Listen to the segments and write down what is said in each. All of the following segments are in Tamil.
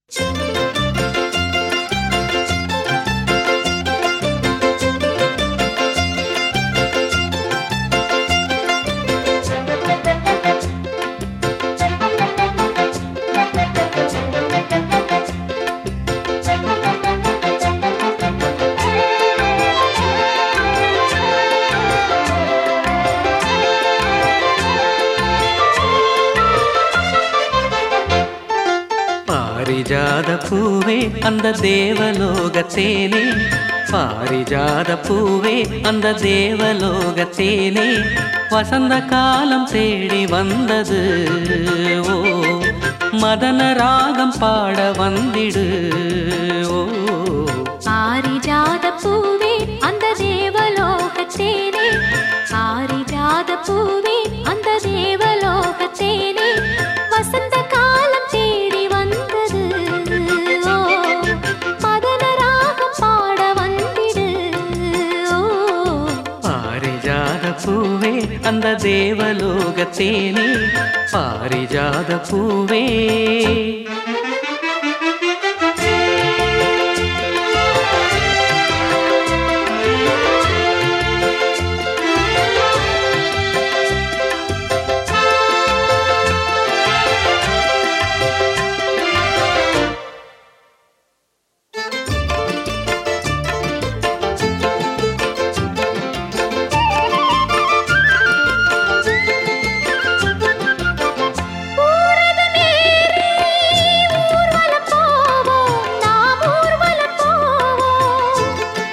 பாரிஜாத பூவே அந்த தேவலோகத்தேனே பாரிஜாத பூவே அந்த தேவலோகத்தேனே வசந்த காலம் தேடி வந்தது ஓ மதன ராகம் பாட வந்திடு ஓ பாரிஜாத பூவே அந்த தேவலோகத்தேனே பாரிஜாத பூவே அந்த தேவலோகத்தேனே வசந்த காலம் தேடி வந்தது ஓ மதன ராகம் பாட வந்திடு ஓ பாரிஜாத பூவே அந்த தேவலோகத்தேனே பாரிஜாத பூவே ஊர்வலம் போவோம் நாம் ஊர்வலம் போவோம்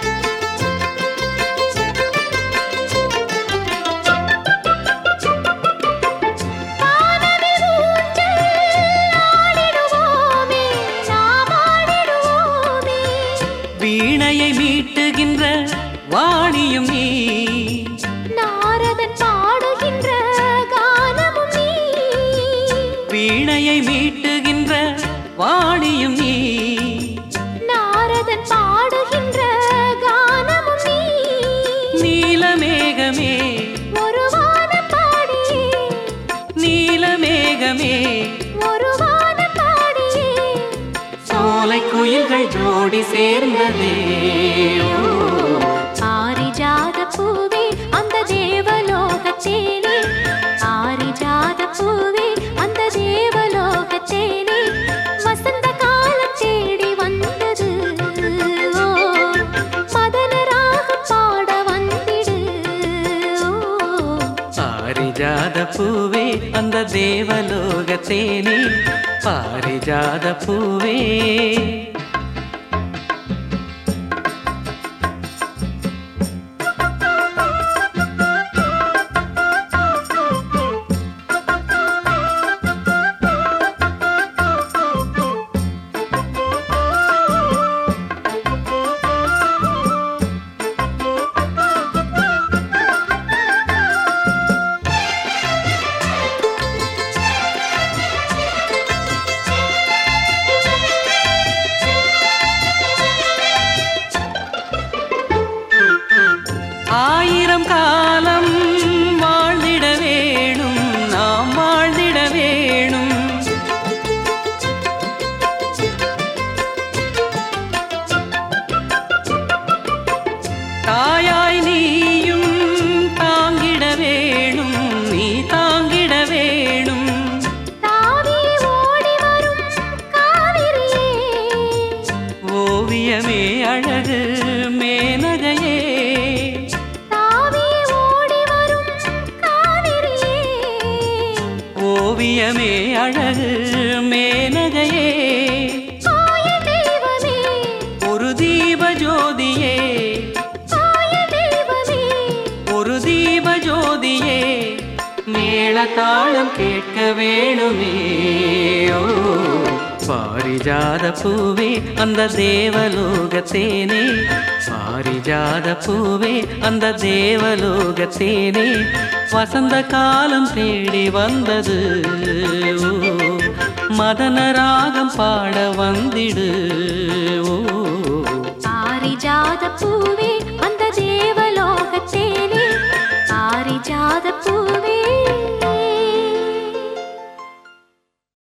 வானவில் ஊஞ்சல் ஆடிடுவோமே நாம் ஆடிடுவோமே வீணையை மீட்டுகின்ற வாணியும் நீ நாரதன் பாடுகின்ற கானமும் நீ வீணையை மீட்டுகின்ற வாணியும் நீ நாரதன் பாடுகின்ற கானமும் நீ நீலமேகமே ஒரு வானம் பாடியே நீலமேகமே ஒரு வானம் பாடியே சோலை குயில்கள் ஜோடி சேர்ந்ததே ஓ. பாரிஜாத பூவே அந்த தேவலோகத்தேனே பாரிஜாத பூவே அந்த தேவலோகத்தேனே வசந்த காலம் தேடி வந்தது ஓ மதன ராகம் பாட வந்திடு ஓ பாரிஜாத பூவே அந்த தேவலோகத்தேனே பாரிஜாத பூவே ஆயிரம் காலம் வாழ்ந்திட வேணும் நாம் வாழ்ந்திட வேணும் தாயாய் நீயும் தாங்கிட வேணும் நீ தாங்கிட வேணும் தாவி ஓடி வரும் காவிரியே ஓவியமே அழகு மேனகையே தாவி ஓடி வரும் காவிரியே ஓவியமே அழகு மேனகையே ஆய தெய்வமே ஒரு தீப ஜோதியே ஆய தெய்வமே ஒரு தீப ஜோதியே மேளதாளம் கேட்க வேணுமே ஓ பாரிஜாத பூவே அந்த தேவலோகத்தேனே பாரிஜாத பூவே அந்த தேவலோகத்தேனே வசந்த காலம் தேடி வந்தது ஓ மதன ராகம் பாட வந்திடு ஓ பாரிஜாத பூவே அந்த தேவலோகத்தேனே பாரிஜாத பூவே